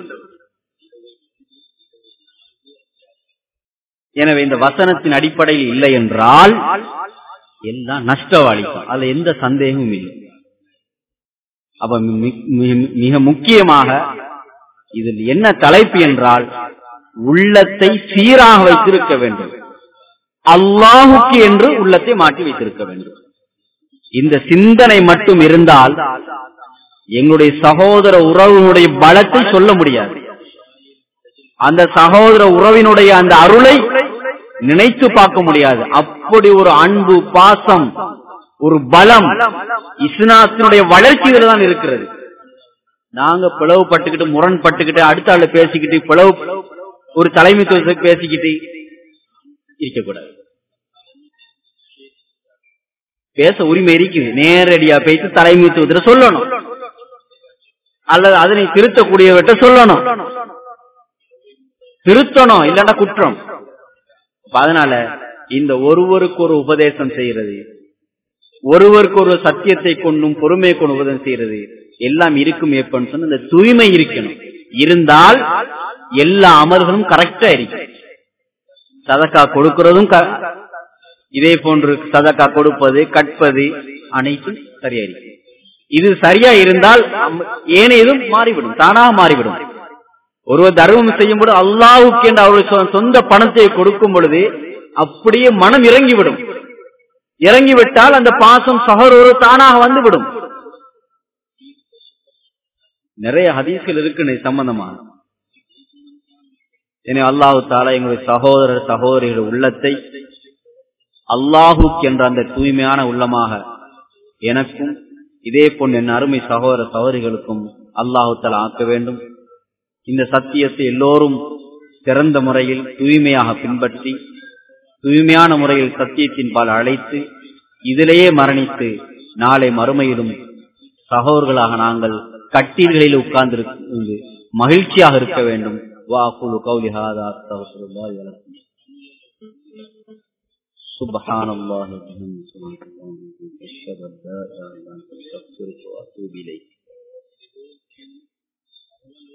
A: எனவே இந்த வசனத்தின் அடிப்படையில் இல்லை என்றால் எல்லாம் நஷ்டவாளிக்கும் அதுல எந்த சந்தேகமும் இல்லை அப்ப மிக முக்கியமாக இதில் என்ன தலைப்பு என்றால் உள்ளத்தை சீராக வைத்திருக்க வேண்டும் அல்லாஹுக்கு என்று உள்ளத்தை மாற்றி வைத்திருக்க வேண்டும் இந்த சிந்தனை மட்டும் இருந்தால் எங்களுடைய சகோதர உறவினுடைய பலத்தை சொல்ல முடியாது அந்த சகோதர உறவினுடைய அந்த அருளை நினைத்து பார்க்க முடியாது அப்படி ஒரு அன்பு பாசம் ஒரு பலம் இஸ்லாத்தினுடைய வளர்ச்சியில தான் இருக்கிறது நாங்க பிளவுபட்டுக்கிட்டு முரண்பட்டுக்கிட்டு அடுத்த ஆளு பேசிக்கிட்டு பிளவு ஒரு தலைமைத்துவத்தை பேசிக்கிட்டு இருக்கக்கூடாது பேச உரிமை இருக்குது நேரடியா பேசி தலைமைத்துவத்துல சொல்லணும் அல்லது அதனை திருத்தக்கூடியவற்றை சொல்லணும் திருத்தணும் இல்லன்னா குற்றம் அதனால இந்த ஒருவருக்கு ஒரு உபதேசம் செய்யறது ஒருவருக்கு ஒரு சத்தியத்தை கொண்டும் பொறுமை கொண்டு உபதேசம் செய்யறது எல்லாம் இருக்கும் எப்பன்னு சொன்ன இந்த தூய்மை இருக்கணும் இருந்தால் எல்லா அமல்களும் கரெக்டா இருக்கும் சதக்கா கொடுக்கிறதும் இதே போன்று சதக்கா கொடுப்பது கற்பது அனைத்தும் சரியா இருக்கு இது சரியா இருந்தால் ஏனையதும் மாறிவிடும் தானாக மாறிவிடும் ஒருவர் தர்மம் செய்யும் பொழுது அல்லாவுக்கு என்று அவருடைய சொந்த பணத்தை கொடுக்கும் பொழுது அப்படியே மனம் இறங்கிவிடும் இறங்கிவிட்டால் அந்த பாசம் சகரோரு தானாக வந்துவிடும் நிறைய ஹதீஸ்கள் இருக்கு சம்பந்தமா எனவே அல்லாஹு தாலா எங்களுடைய சகோதரர் சகோதரிகள் உள்ளத்தை அல்லாஹுக்கு என்ற அந்த தூய்மையான உள்ளமாக எனக்கும் இதே போன்ற என் அருமை சகோதர சகோதரிகளுக்கும் அல்லாஹு தாலா ஆக்க வேண்டும் இந்த சத்தியத்தை எல்லோரும் சிறந்த முறையில் தூய்மையாக பின்பற்றி தூய்மையான முறையில் சத்தியத்தின் பால் அழைத்து இதிலேயே மரணித்து நாளை மறுமையிலும் சகோதர்களாக நாங்கள் கட்டீர்களில் உட்கார்ந்து மகிழ்ச்சியாக இருக்க வேண்டும் வாக்குழு கௌலி ஹாதா سبحان الله وبحمده سبحانك اللهم وبحمدك اشهد ان لا اله الا انت استغفرك واتوب اليك